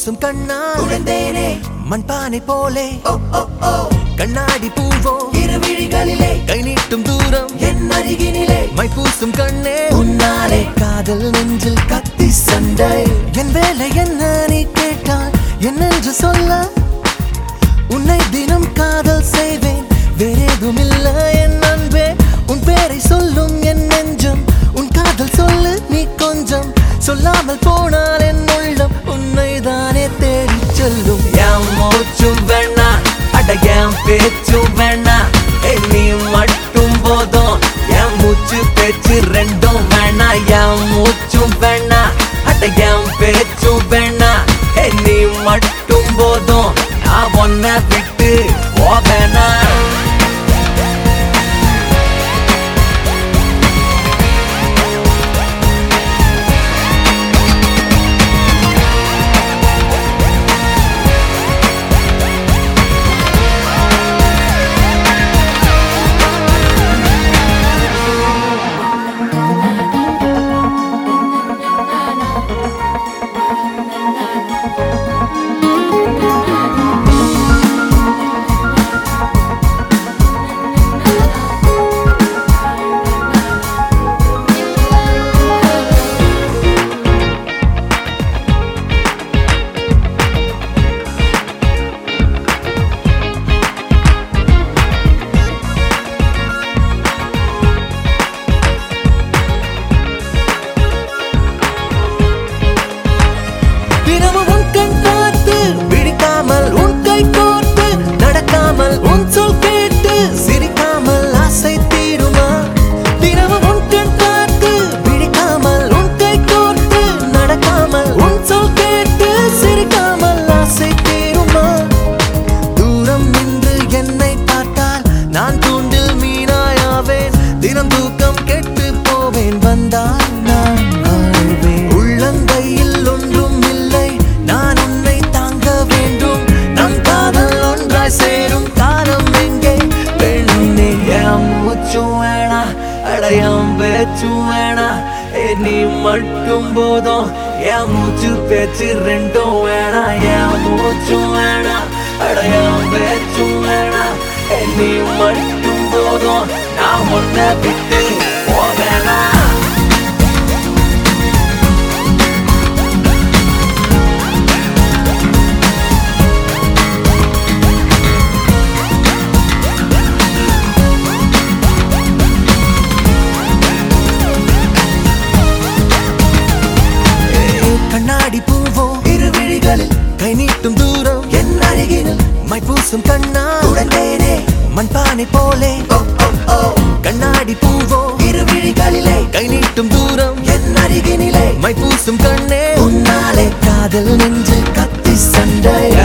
பூசும் கண்ணா உழந்தேனே மண்பானை போலே ஓ ஓ ஓ கண்ணாடி பூவோ இரு விழிகளிலே கை நீட்டும் தூரம் என் அருகினிலே மை பூசும் கண்ணே உன்னாலே காதல் நெஞ்சில் கத்தி சண்டை என் வேலை என்ன நீ கேட்டால் என்னென்று சொல்ல உன்னை தினம் காதல் செய்வேன் வேறேதும் இல்ல என் அன்பே உன் பேரை சொல்லும் என் நெஞ்சம் உன் காதல் சொல்லு நீ கொஞ்சம் சொல்லாமல் போனால் என் உள்ளம் உன்னை தானே தேடி செல்லும் என் மூச்சும் வேணா அட என் பேச்சும் வேணா ஏய், நீ மட்டும் போதும் என் மூச்சு பேச்சு ரெண்டும் வேணா என் மூச்சும் வேணா அட என் பேச்சும் வேணா ஏய், நீ மட்டும் போதும் நான் ஒன்ன விட்டு போவேனா தினமும் உன் கண் பார்த்து பிடிக்காமல் உன் கை கோர்த்து நடக்காமல் உன் சொல் கேட்டு சிரிக்காமல் ஆசை தீருமா தினமும் உன் கண் பார்த்து பிடிக்காமல் உன் கை கோர்த்து நடக்காமல் உன் சொல் கேட்டு சிரிக்காமல் ஆசை தீருமா தூரம் நின்று என்னை பார்த்தால் நான் தூண்டில் மீனாயாவேன் தினம் தூக்கம் கெட்டு போவேன் வந்தால் நான் வாழ்வேன் உள்ளங்கையில் ஒன்றும் இல்லை நான் உன்னை தாங்க வேண்டும் நம் காதல் ஒன்றாய் சேரும் காலம் எங்கே பெண்ணே என் மூச்சும் வேணா அட என் பேச்சும் வேணா ஏய், நீ மட்டும் போதும் என் மூச்சு பேச்சு ரெண்டும் வேணா என் மூச்சும் வேணா அட என் பேச்சும் வேணா ஏய், நீ மட்டும் போதும் நான் உன்னை விட்டு போவேனா கண்ணாடி பூவோ இரு விழிகளில் கை நீட்டும் தூரம் என் அருகினில் மை பூசும் கண்ணா உடனேனே மண்பானை போலே ஓ ஓ ஓ கண்ணாடி பூவோ இரு விழிகளிலே கை நீட்டும் தூரம் என் அருகினிலே மை பூசும் கண்ணே உன்னாலே காதல் நெஞ்சில் கத்தி சண்டை